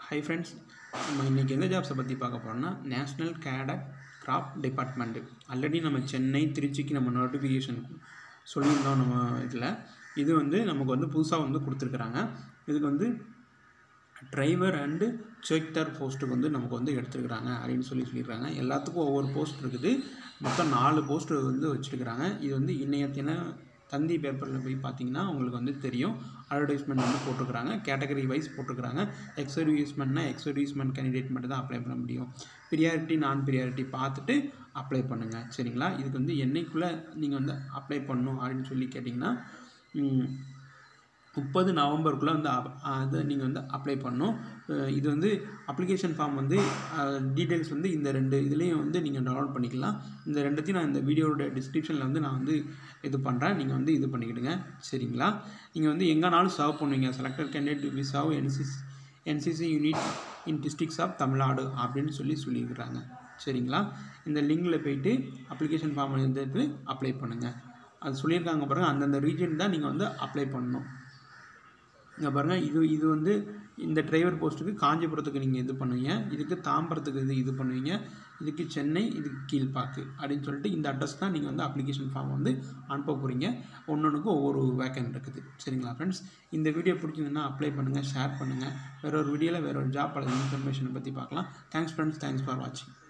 hi friends நம்ம இன்றைக்கி எந்த ஜாப்ஸை பற்றி பார்க்க போகிறோம்னா national cadet corps department already நம்ம சென்னை திருச்சிக்கு நம்ம நோட்டிஃபிகேஷன் சொல்லியிருந்தோம் நம்ம இதில் இது வந்து நமக்கு வந்து புதுசாக வந்து கொடுத்துருக்குறாங்க இதுக்கு வந்து டிரைவர் அண்டு செக்டர் போஸ்ட்டுக்கு வந்து நமக்கு வந்து எடுத்துருக்குறாங்க அப்படின்னு சொல்லி சொல்லியிருக்காங்க எல்லாத்துக்கும் ஒவ்வொரு போஸ்ட் இருக்குது மொத்தம் நாலு போஸ்ட் வந்து வச்சுருக்குறாங்க இது வந்து இன்றையத்தின தந்தி பேப்பரில் போய் பார்த்தீங்கன்னா உங்களுக்கு வந்து தெரியும் அட்வர்டைஸ்மெண்ட் வந்து போட்டிருக்கிறாங்க கேட்டகரி வைஸ் போட்டிருக்கிறாங்க எக்ஸர்வீஸ்மெண்ட்னா எக்ஸர்வீஸ்மெண்ட் கேண்டிடேட் மட்டும் தான் அப்ளை பண்ண முடியும் ப்ரியாரிட்டி நான் ப்ரியாரிட்டி பார்த்துட்டு அப்ளை பண்ணுங்கள் சரிங்களா இதுக்கு வந்து என்னைக்குள்ளே நீங்கள் வந்து அப்ளை பண்ணணும் அப்படின்னு சொல்லி கேட்டிங்கன்னா முப்பது நவம்பருக்குள்ளே வந்து அப் அதை நீங்கள் வந்து அப்ளை பண்ணணும் அஹ் இது வந்து அப்ளிகேஷன் ஃபார்ம் வந்து டீட்டெயில்ஸ் வந்து இந்த ரெண்டு இதுலேயும் வந்து நீங்கள் டவுன்லோட் பண்ணிக்கலாம் இந்த ரெண்டுத்தையும் நான் இந்த வீடியோட டிஸ்கிரிப்ஷனில் வந்து நான் வந்து இது பண்ணுறேன் நீங்கள் வந்து இது பண்ணிக்கிடுங்க சரிங்களா நீங்கள் வந்து எங்கேனாலும் சர்வ் பண்ணுவீங்க selected candidate we serve NCC NCC unit in districts of Tamil Nadu அப்படின்னு சொல்லி சொல்லியிருக்கிறாங்க சரிங்களா இந்த லிங்கில் போயிட்டு அப்ளிகேஷன் ஃபார்ம் எடுத்துட்டு அப்ளை பண்ணுங்கள் அது சொல்லியிருக்காங்க பாருங்கள் அந்தந்த ரீஜன் தான் நீங்கள் வந்து அப்ளை பண்ணணும் இங்கே பாருங்கள் இது இது வந்து இந்த டிரைவர் போஸ்ட்டுக்கு காஞ்சிபுரத்துக்கு நீங்கள் இது பண்ணுவீங்க இதுக்கு தாம்பரத்துக்கு இது இது பண்ணுவீங்க இதுக்கு சென்னை இதுக்கு கீழ்ப்பாக்கு அப்படின்னு சொல்லிட்டு இந்த அட்ரஸ் தான் நீங்கள் வந்து அப்ளிகேஷன் ஃபார்ம் வந்து அனுப்ப போகிறீங்க ஒன்றொன்றுக்கும் ஒவ்வொரு வேக்கன் இருக்குது சரிங்களா ஃப்ரெண்ட்ஸ் இந்த வீடியோ பிடிச்சிருந்ததுன்னா அப்ளை பண்ணுங்கள் ஷேர் பண்ணுங்கள் வேற ஒரு வீடியோவில் வேற ஒரு ஜாப் அல்லது இன்ஃபர்மேஷனை பற்றி பார்க்கலாம் தேங்க்ஸ் ஃப்ரெண்ட்ஸ் தேங்க்ஸ் ஃபார் வாட்சிங்